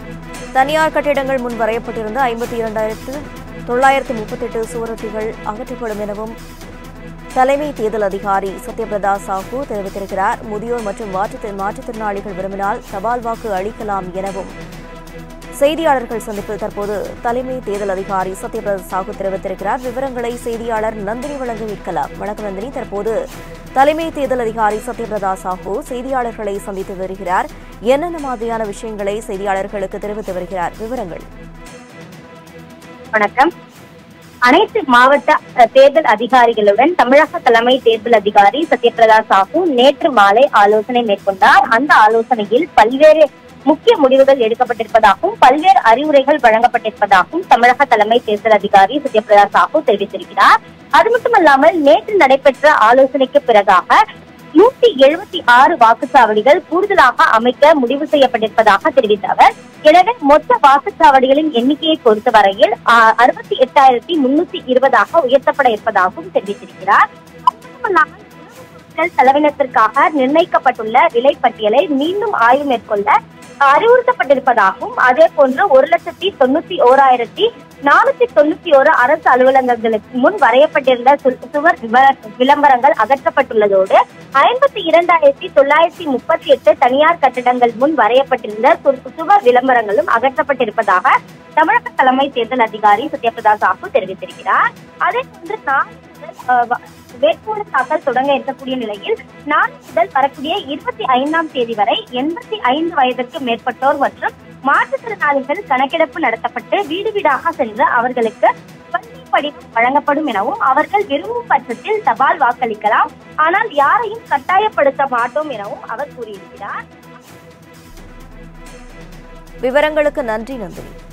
தனியார் கட்டிடங்கள் முன் வரையப்பட்டிருந்த ஐம்பத்தி இரண்டாயிரத்து தொள்ளாயிரத்து முப்பத்தெட்டு சுவரொட்டிகள் அகற்றப்படும் எனவும் தலைமை தேர்தல் அதிகாரி சத்யபிரதா சாஹூ தெரிவித்திருக்கிறார் முதியோர் மற்றும் மாற்றுத் மாற்றுத்திறனாளிகள் விரும்பினால் தபால் வாக்கு அளிக்கலாம் எனவும் செய்தியாளர்கள் சந்திப்பில் தற்போது தலைமை தேர்தல் அதிகாரி சத்யபிரதா சாஹூ தெரிவித்திருக்கிறார் விவரங்களை செய்தியாளர் நந்தினி வழங்க கேட்கலாம் வணக்கம் நந்தினி தற்போது தலைமை தேர்தல் அதிகாரி சத்யபிரதா சாஹூ செய்தியாளர்களை சந்தித்து வருகிறார் என்னென்ன மாதிரியான விஷயங்களை செய்தியாளர்களுக்கு தெரிவித்து வருகிறார் விவரங்கள் வணக்கம் அனைத்து மாவட்ட அஹ், தேர்தல் அதிகாரிகளுடன் தமிழக தலைமை தேர்தல் அதிகாரி சத்யபிரதா சாஹூ நேற்று மாலை ஆலோசனை மேற்கொண்டார் அந்த ஆலோசனையில் பல்வேறு முக்கிய முடிவுகள் எடுக்கப்பட்டிருப்பதாகவும் பல்வேறு அறிவுரைகள் வழங்கப்பட்டிருப்பதாகவும் தமிழக தலைமை தேர்தல் அதிகாரி சத்யபிரதா சாஹூ தெரிவித்திருக்கிறார் அது மட்டுமல்லாமல் நேற்று நடைபெற்ற ஆலோசனைக்கு பிறகாக நூத்தி எழுபத்தி ஆறு வாக்குச்சாவடிகள் கூடுதலாக அமைக்க முடிவு செய்யப்பட்டிருப்பதாக தெரிவித்த அவர் எனவே மொத்த வாக்குச்சாவடிகளின் எண்ணிக்கையை பொறுத்தவரையில் அறுபத்தி எட்டாயிரத்தி முன்னூத்தி இருபதாக உயர்த்தப்பட இருப்பதாகவும் தெரிவித்திருக்கிறார் அது மட்டுமல்லாமல் உணவுப் பொருட்கள் செலவினத்திற்காக நிர்ணயிக்கப்பட்டுள்ள விலை பட்டியலை மீண்டும் ஆய்வு மேற்கொள்ள அறிவுறுத்தப்பட்டிருப்பதாகவும் அதே போன்று ஒரு லட்சத்தி தொண்ணூத்தி ஓராயிரத்தி நானூத்தி தொண்ணூத்தி ஒரு அரசு அலுவலகங்களுக்கு முன் வரையப்பட்டிருந்த சு- சுவர் விவர- விளம்பரங்கள் அகற்றப்பட்டுள்ளதோடு ஐம்பத்தி இரண்டாயிரத்தி தொள்ளாயிரத்தி முப்பத்தி எட்டு தனியார் கட்டிடங்கள் முன் வரையப்பட்டிருந்த சு- சுவர் விளம்பரங்களும் அகற்றப்பட்டிருப்பதாக தமிழக தலைமை தேர்தல் அதிகாரி சத்யபிரதா சாஹூ தெரிவித்திருக்கிறார் அதே போன்று நாளை முதல் அஹ், வ- வேட்புமனு தாக்கல் தொடங்க இருக்கக்கூடிய நிலையில் நாளை முதல் வரக்கூடிய இருபத்தி ஐந்தாம் தேதி வரை எண்பத்தி ஐந்து வயதிற்கு மேற்பட்டோர் மற்றும் மாற்றுத்திறனாளிகள் கணக்கெடுப்பு நடத்தப்பட்டு வீடு வீடாக சென்று அவர்களுக்கு வங்கி படிவம் வழங்கப்படும் எனவும் அவர்கள் விரும்பும் பட்சத்தில் தபால் வாக்களிக்கலாம் ஆனால் யாரையும் கட்டாயப்படுத்த மாட்டோம் எனவும் அவர் கூறியிருக்கிறார் விவரங்களுக்கு நன்றி நந்தினி